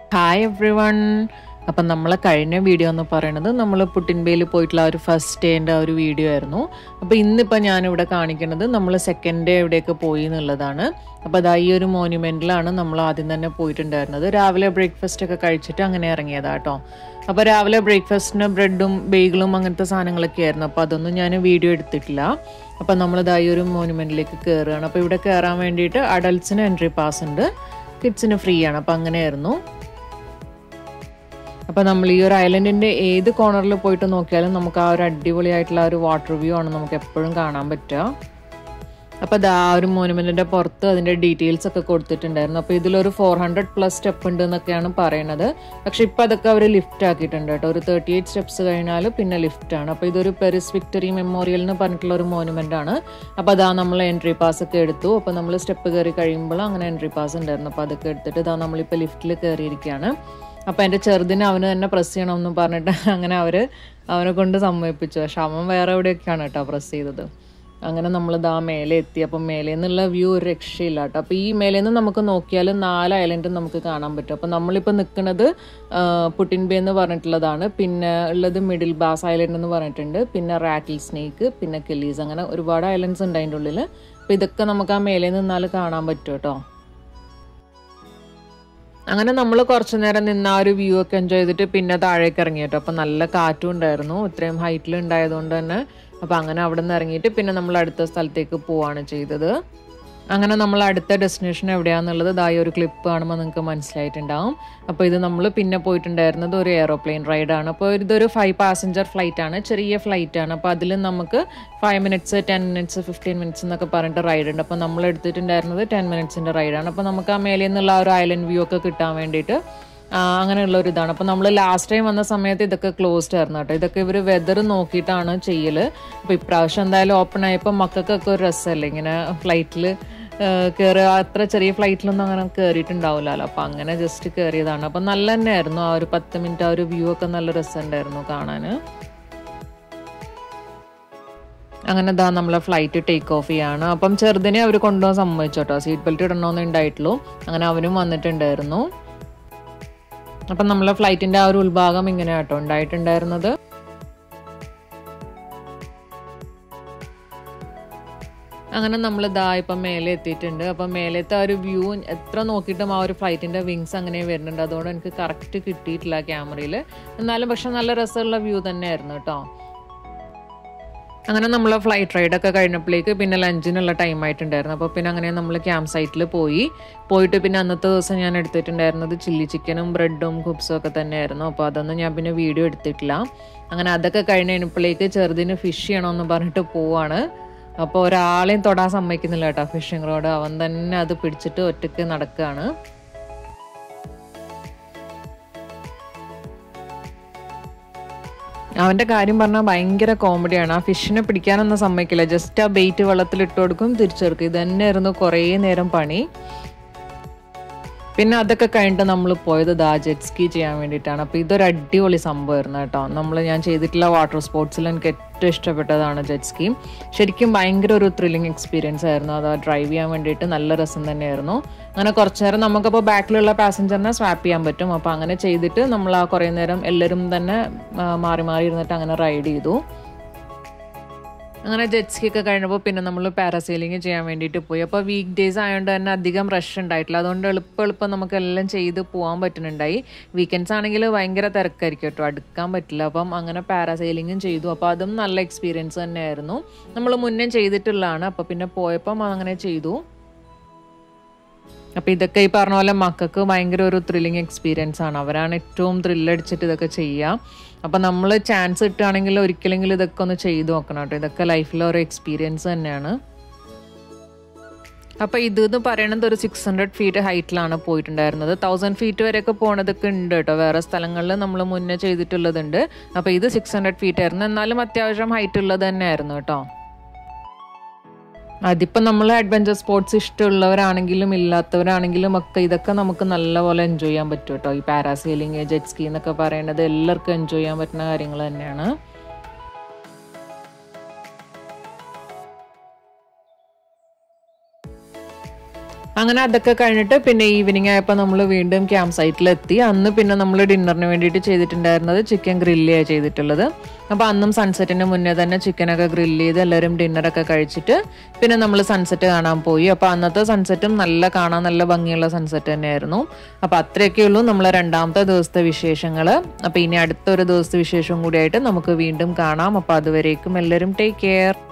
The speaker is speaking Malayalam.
ഹായ് എവ്രി വൺ അപ്പം നമ്മൾ കഴിഞ്ഞ വീഡിയോ എന്ന് പറയുന്നത് നമ്മൾ പുട്ടിൻബേയിൽ പോയിട്ടുള്ള ആ ഒരു ഫസ്റ്റ് ഡേൻ്റെ ആ ഒരു വീഡിയോ ആയിരുന്നു അപ്പോൾ ഇന്നിപ്പോൾ ഞാനിവിടെ കാണിക്കുന്നത് നമ്മൾ സെക്കൻഡ് ഡേ എവിടെയൊക്കെ പോയി എന്നുള്ളതാണ് അപ്പോൾ അതാ ഈ ഒരു മോന്യുമെൻറ്റിലാണ് നമ്മൾ ആദ്യം തന്നെ പോയിട്ടുണ്ടായിരുന്നത് രാവിലെ ബ്രേക്ക്ഫാസ്റ്റ് ഒക്കെ കഴിച്ചിട്ട് അങ്ങനെ ഇറങ്ങിയതാ കേട്ടോ അപ്പോൾ രാവിലെ ബ്രേക്ക്ഫാസ്റ്റിന് ബ്രെഡും ബേഗിളും അങ്ങനത്തെ സാധനങ്ങളൊക്കെ ആയിരുന്നു അപ്പോൾ അതൊന്നും ഞാൻ വീഡിയോ എടുത്തിട്ടില്ല അപ്പോൾ നമ്മളിതാ ഈ ഒരു മോന്യുമെൻറ്റിലേക്ക് കയറുകയാണ് അപ്പോൾ ഇവിടെ കയറാൻ വേണ്ടിയിട്ട് അഡൽട്സിന് എൻട്രി പാസ് ഉണ്ട് കിഡ്സിന് ഫ്രീ ആണ് അപ്പോൾ അങ്ങനെയായിരുന്നു അപ്പോൾ നമ്മൾ ഈ ഒരു ഐലൻഡിൻ്റെ ഏത് കോർണറിൽ പോയിട്ട് നോക്കിയാലും നമുക്ക് ആ ഒരു അടിപൊളിയായിട്ടുള്ള ആ ഒരു വാട്ടർ വ്യൂ ആണ് നമുക്ക് എപ്പോഴും കാണാൻ പറ്റുക അപ്പോൾ അത് ആ ഒരു മോനുമെൻറ്റിൻ്റെ പുറത്ത് അതിൻ്റെ ഡീറ്റെയിൽസ് ഒക്കെ കൊടുത്തിട്ടുണ്ടായിരുന്നു അപ്പോൾ ഇതിലൊരു ഫോർ ഹൺഡ്രഡ് പ്ലസ് സ്റ്റെപ്പ് ഉണ്ട് എന്നൊക്കെയാണ് പറയുന്നത് പക്ഷെ ഇപ്പോൾ അതൊക്കെ അവർ ലിഫ്റ്റ് ആക്കിയിട്ടുണ്ട് കേട്ടോ ഒരു തേർട്ടി എയ്റ്റ് സ്റ്റെപ്സ് കഴിഞ്ഞാൽ പിന്നെ ലിഫ്റ്റാണ് അപ്പോൾ ഇതൊരു പെരിസ് വിക്ടറി മെമ്മോറിയൽ എന്ന് പറഞ്ഞിട്ടുള്ള ഒരു മോനുമെൻ്റ് ആണ് അപ്പോൾ അതാ നമ്മൾ എൻട്രി പാസ് ഒക്കെ എടുത്തു അപ്പോൾ നമ്മൾ സ്റ്റെപ്പ് കയറി കഴിയുമ്പോൾ അങ്ങനെ എൻട്രി പാസ് ഉണ്ടായിരുന്നു അപ്പോൾ അതൊക്കെ എടുത്തിട്ട് ഇതാ നമ്മളിപ്പോൾ ലിഫ്റ്റിൽ കയറിയിരിക്കുകയാണ് അപ്പോൾ എൻ്റെ ചെറുതിന് അവന് തന്നെ പ്രസ് ചെയ്യണമെന്ന് പറഞ്ഞിട്ട് അങ്ങനെ അവർ അവനെ കൊണ്ട് സമ്മതിപ്പിച്ചു പക്ഷെ അവൻ വേറെ എവിടെയൊക്കെയാണ് കേട്ടോ പ്രസ് ചെയ്തത് അങ്ങനെ നമ്മൾ ഇതാ മേലെ എത്തി അപ്പം മേലെ നിന്നുള്ള വ്യൂ ഒരു രക്ഷയില്ല കേട്ടോ അപ്പോൾ ഈ മേലെ നിന്ന് നമുക്ക് നോക്കിയാൽ നാല് ഐലൻഡും നമുക്ക് കാണാൻ പറ്റും അപ്പോൾ നമ്മളിപ്പോൾ നിൽക്കുന്നത് പുട്ടിൻബേ എന്ന് പറഞ്ഞിട്ടുള്ളതാണ് പിന്നെ ഉള്ളത് മിഡിൽ ബാസ് ഐലൻഡ് എന്ന് പറഞ്ഞിട്ടുണ്ട് പിന്നെ റാറ്റിൽ സ്നേക്ക് പിന്നെ കെല്ലീസ് അങ്ങനെ ഒരുപാട് ഐലൻഡ്സ് ഉണ്ട് അതിൻ്റെ ഉള്ളിൽ അപ്പോൾ ഇതൊക്കെ നമുക്ക് ആ മേലെ നിന്നാൽ കാണാൻ പറ്റും കേട്ടോ അങ്ങനെ നമ്മൾ കുറച്ചു നേരം നിന്ന് ആ ഒരു വ്യൂ ഒക്കെ എൻജോയ് ചെയ്തിട്ട് പിന്നെ താഴേക്ക് ഇറങ്ങി കേട്ടോ അപ്പം നല്ല കാറ്റും ഉണ്ടായിരുന്നു ഇത്രയും ഹൈറ്റിൽ ഉണ്ടായതുകൊണ്ട് തന്നെ അപ്പം അങ്ങനെ അവിടെ നിന്ന് ഇറങ്ങിയിട്ട് പിന്നെ നമ്മൾ അടുത്ത സ്ഥലത്തേക്ക് പോവാണ് ചെയ്തത് അങ്ങനെ നമ്മൾ അടുത്ത ഡെസ്റ്റിനേഷൻ എവിടെയാണെന്നുള്ളത് ഇതായ ഒരു ക്ലിപ്പ് കാണുമ്പോൾ നിങ്ങൾക്ക് മനസ്സിലായിട്ടുണ്ടാവും അപ്പോൾ ഇത് നമ്മൾ പിന്നെ പോയിട്ടുണ്ടായിരുന്നത് ഒരു എയറോപ്ലെയിൻ റൈഡാണ് അപ്പോൾ ഇതൊരു ഫൈവ് പാസഞ്ചർ ഫ്ലൈറ്റ് ആണ് ചെറിയ ഫ്ലൈറ്റ് ആണ് അപ്പോൾ അതിൽ നമുക്ക് five minutes ten minutes fifteen minutes എന്നൊക്കെ പറഞ്ഞിട്ട് റൈഡ് ഉണ്ട് അപ്പോൾ നമ്മൾ എടുത്തിട്ടുണ്ടായിരുന്നത് ടെൻ മിനിറ്റ്സിൻ്റെ റൈഡാണ് അപ്പോൾ നമുക്ക് ആ മേലെ നിന്നുള്ള ആ ഒരു ഐലൻഡ് വ്യൂ ഒക്കെ കിട്ടാൻ വേണ്ടിയിട്ട് അങ്ങനെയുള്ള ഒരു ഇതാണ് അപ്പോൾ നമ്മൾ ലാസ്റ്റ് ടൈം വന്ന സമയത്ത് ഇതൊക്കെ ക്ലോസ്ഡ് ആയിരുന്നു കേട്ടോ ഇതൊക്കെ ഇവർ വെതർ നോക്കിയിട്ടാണ് ചെയ്യൽ അപ്പോൾ ഇപ്രാവശ്യം എന്തായാലും ഓപ്പൺ ആയപ്പോൾ മക്കൾക്കൊക്കെ ഒരു രസമല്ലേ ഇങ്ങനെ ഫ്ലൈറ്റിൽ കയറുക അത്ര ചെറിയ ഫ്ലൈറ്റിലൊന്നും അങ്ങനെ കയറിയിട്ടുണ്ടാവില്ലല്ലോ അപ്പോൾ അങ്ങനെ ജസ്റ്റ് കയറിയതാണ് അപ്പം നല്ല തന്നെയായിരുന്നു ആ ഒരു പത്ത് മിനിറ്റ് ആ ഒരു വ്യൂ ഒക്കെ നല്ല രസമുണ്ടായിരുന്നു കാണാൻ അങ്ങനെ ഇതാ നമ്മളെ ഫ്ലൈറ്റ് ടേക്ക് ഓഫ് ചെയ്യാണ് അപ്പം ചെറുതിനെ അവർ കൊണ്ടുപോകാൻ സമ്മതിച്ചു കേട്ടോ സീറ്റ് ബെൽറ്റ് ഇടണമെന്ന് ഉണ്ടായിട്ടുള്ളൂ അങ്ങനെ അവനും വന്നിട്ടുണ്ടായിരുന്നു അപ്പം നമ്മളെ ഫ്ലൈറ്റിൻ്റെ ആ ഒരു ഉൾഭാഗം ഇങ്ങനെ കേട്ടോ ഉണ്ടായിട്ടുണ്ടായിരുന്നത് അങ്ങനെ നമ്മൾ ഇതാ ഇപ്പം മേലെ എത്തിയിട്ടുണ്ട് അപ്പം മേലത്തെ ആ ഒരു വ്യൂ എത്ര നോക്കിയിട്ടും ആ ഒരു ഫ്ലൈറ്റിൻ്റെ വിങ്സ് അങ്ങനെ വരുന്നുണ്ട് അതുകൊണ്ട് എനിക്ക് കറക്റ്റ് കിട്ടിയിട്ടില്ല ക്യാമറയിൽ എന്നാലും പക്ഷെ നല്ല രസമുള്ള വ്യൂ തന്നെയായിരുന്നു കേട്ടോ അങ്ങനെ നമ്മൾ ഫ്ലൈറ്റ് റൈഡൊക്കെ കഴിഞ്ഞപ്പോഴേക്ക് പിന്നെ ലഞ്ചിനുള്ള ടൈം ആയിട്ടുണ്ടായിരുന്നു അപ്പോൾ പിന്നെ അങ്ങനെ നമ്മൾ ക്യാമ്പ് സൈറ്റിൽ പോയി പോയിട്ട് പിന്നെ അന്നത്തെ ദിവസം ഞാൻ എടുത്തിട്ടുണ്ടായിരുന്നത് ചില്ലി ചിക്കനും ബ്രെഡും കുബ്സും ഒക്കെ തന്നെയായിരുന്നു അപ്പോൾ അതൊന്നും ഞാൻ പിന്നെ വീഡിയോ എടുത്തിട്ടില്ല അങ്ങനെ അതൊക്കെ കഴിഞ്ഞ് കഴിഞ്ഞപ്പോഴേക്ക് ചെറുതിന് ഫിഷ് ചെയ്യണമെന്ന് പറഞ്ഞിട്ട് പോവാണ് അപ്പോൾ ഒരാളെയും തൊടാൻ സമ്മതിക്കുന്നില്ല കേട്ടോ ഫിഷിംഗ് റോഡ് അവൻ തന്നെ അത് പിടിച്ചിട്ട് ഒറ്റയ്ക്ക് നടക്കുകയാണ് അവൻ്റെ കാര്യം പറഞ്ഞാൽ ഭയങ്കര കോമഡിയാണ് ആ ഫിഷിനെ പിടിക്കാനൊന്നും സമ്മതിക്കില്ല ജസ്റ്റ് ആ ബെയ്റ്റ് വെള്ളത്തിൽ ഇട്ട് കൊടുക്കും തിരിച്ചെടുക്കും ഇത് തന്നെയായിരുന്നു കുറേ നേരം പണി പിന്നെ അതൊക്കെ കഴിഞ്ഞിട്ട് നമ്മൾ പോയത് ദാ ജെറ്റ് സ്കീ ചെയ്യാൻ വേണ്ടിയിട്ടാണ് അപ്പോൾ ഇതൊരു അടിപൊളി സംഭവമായിരുന്നു കേട്ടോ നമ്മൾ ഞാൻ ചെയ്തിട്ടുള്ള വാട്ടർ സ്പോർട്സിൽ എനിക്ക് ഏറ്റവും ഇഷ്ടപ്പെട്ടതാണ് ജെറ്റ് സ്കീം ശരിക്കും ഭയങ്കര ഒരു ത്രില്ലിംഗ് എക്സ്പീരിയൻസ് ആയിരുന്നു അത് ഡ്രൈവ് ചെയ്യാൻ വേണ്ടിയിട്ട് നല്ല രസം തന്നെയായിരുന്നു അങ്ങനെ കുറച്ച് നേരം നമുക്കപ്പോൾ ബാക്കിലുള്ള പാസഞ്ചറിനെ സ്വാപ്പ് ചെയ്യാൻ പറ്റും അപ്പോൾ അങ്ങനെ ചെയ്തിട്ട് നമ്മൾ ആ കുറേ നേരം എല്ലാവരും തന്നെ മാറി മാറി ഇരുന്നിട്ട് അങ്ങനെ റൈഡ് ചെയ്തു അങ്ങനെ ജെറ്റ്സ്കി ഒക്കെ കഴിഞ്ഞപ്പോൾ പിന്നെ നമ്മൾ പാരാസെയിലിംഗ് ചെയ്യാൻ വേണ്ടിയിട്ട് പോയി അപ്പോൾ വീക്ക് ഡേയ്സ് ആയതുകൊണ്ട് തന്നെ അധികം റഷ് ഉണ്ടായിട്ടില്ല അതുകൊണ്ട് എളുപ്പം എളുപ്പം നമുക്കെല്ലാം ചെയ്ത് പോകാൻ പറ്റുന്നുണ്ടായി വീക്കെൻഡ്സ് ആണെങ്കിൽ ഭയങ്കര തിരക്കായിരിക്കും കേട്ടോ അടുക്കാൻ പറ്റില്ല അപ്പം അങ്ങനെ പാരാസെയിലിങ്ങും ചെയ്തു അപ്പോൾ അതും നല്ല എക്സ്പീരിയൻസ് തന്നെയായിരുന്നു നമ്മൾ മുന്നേ ചെയ്തിട്ടുള്ളതാണ് അപ്പോൾ പിന്നെ പോയപ്പം അങ്ങനെ ചെയ്തു അപ്പോൾ ഇതൊക്കെ ഈ പറഞ്ഞ പോലെ മക്കൾക്ക് ഭയങ്കര ഒരു ത്രില്ലിങ് എക്സ്പീരിയൻസ് ആണ് അവരാണ് ഏറ്റവും ത്രില്ലടിച്ചിട്ട് ഇതൊക്കെ ചെയ്യുക അപ്പോൾ നമ്മൾ ചാൻസ് കിട്ടുകയാണെങ്കിൽ ഒരിക്കലെങ്കിലും ഇതൊക്കെ ഒന്ന് ചെയ്തു നോക്കണം കേട്ടോ ഇതൊക്കെ ലൈഫിലെ ഒരു എക്സ്പീരിയൻസ് തന്നെയാണ് അപ്പോൾ ഇത് എന്ന് പറയുന്നത് ഒരു സിക്സ് ഹൺഡ്രഡ് ഫീറ്റ് ഹൈറ്റിലാണ് പോയിട്ടുണ്ടായിരുന്നത് തൗസൻഡ് ഫീറ്റ് വരെയൊക്കെ പോണതൊക്കെ ഉണ്ട് കേട്ടോ വേറെ സ്ഥലങ്ങളിൽ നമ്മൾ മുന്നേ ചെയ്തിട്ടുള്ളതുണ്ട് അപ്പോൾ ഇത് സിക്സ് ഹൺഡ്രഡ് ഫീറ്റ് ആയിരുന്നു എന്നാലും അത്യാവശ്യം ഹൈറ്റ് ഉള്ളത് തന്നെയായിരുന്നു കേട്ടോ അതിപ്പോൾ നമ്മൾ അഡ്വഞ്ചർ സ്പോർട്സ് ഇഷ്ടമുള്ളവരാണെങ്കിലും ഇല്ലാത്തവരാണെങ്കിലും ഒക്കെ ഇതൊക്കെ നമുക്ക് നല്ലപോലെ എൻജോയ് ചെയ്യാൻ പറ്റും കേട്ടോ ഈ പാരാസെയിലിംഗ് ജെറ്റ് സ്കീ എന്നൊക്കെ പറയുന്നത് എല്ലാവർക്കും എൻജോയ് ചെയ്യാൻ പറ്റുന്ന കാര്യങ്ങൾ തന്നെയാണ് അങ്ങനെ അതൊക്കെ കഴിഞ്ഞിട്ട് പിന്നെ ഈവനിങ് ആയപ്പോൾ നമ്മൾ വീണ്ടും ക്യാമ്പ് സൈറ്റിലെത്തി അന്ന് പിന്നെ നമ്മൾ ഡിന്നറിന് വേണ്ടിയിട്ട് ചെയ്തിട്ടുണ്ടായിരുന്നത് ചിക്കൻ ഗ്രില്ലാണ് ചെയ്തിട്ടുള്ളത് അപ്പോൾ അന്നും സൺസെറ്റിന് മുന്നേ തന്നെ ചിക്കനൊക്കെ ഗ്രില്ല് ചെയ്ത് എല്ലാവരും ഡിന്നറൊക്കെ കഴിച്ചിട്ട് പിന്നെ നമ്മൾ സൺസെറ്റ് കാണാൻ പോയി അപ്പോൾ അന്നത്തെ സൺസെറ്റും നല്ല കാണാൻ നല്ല ഭംഗിയുള്ള സൺസെറ്റ് തന്നെയായിരുന്നു അപ്പോൾ അത്രയൊക്കെ ഉള്ളൂ നമ്മളെ രണ്ടാമത്തെ ദിവസത്തെ വിശേഷങ്ങൾ അപ്പോൾ ഇനി അടുത്തൊരു ദിവസത്തെ വിശേഷം കൂടിയായിട്ട് നമുക്ക് വീണ്ടും കാണാം അപ്പോൾ അതുവരേക്കും എല്ലാവരും ടേക്ക് കെയർ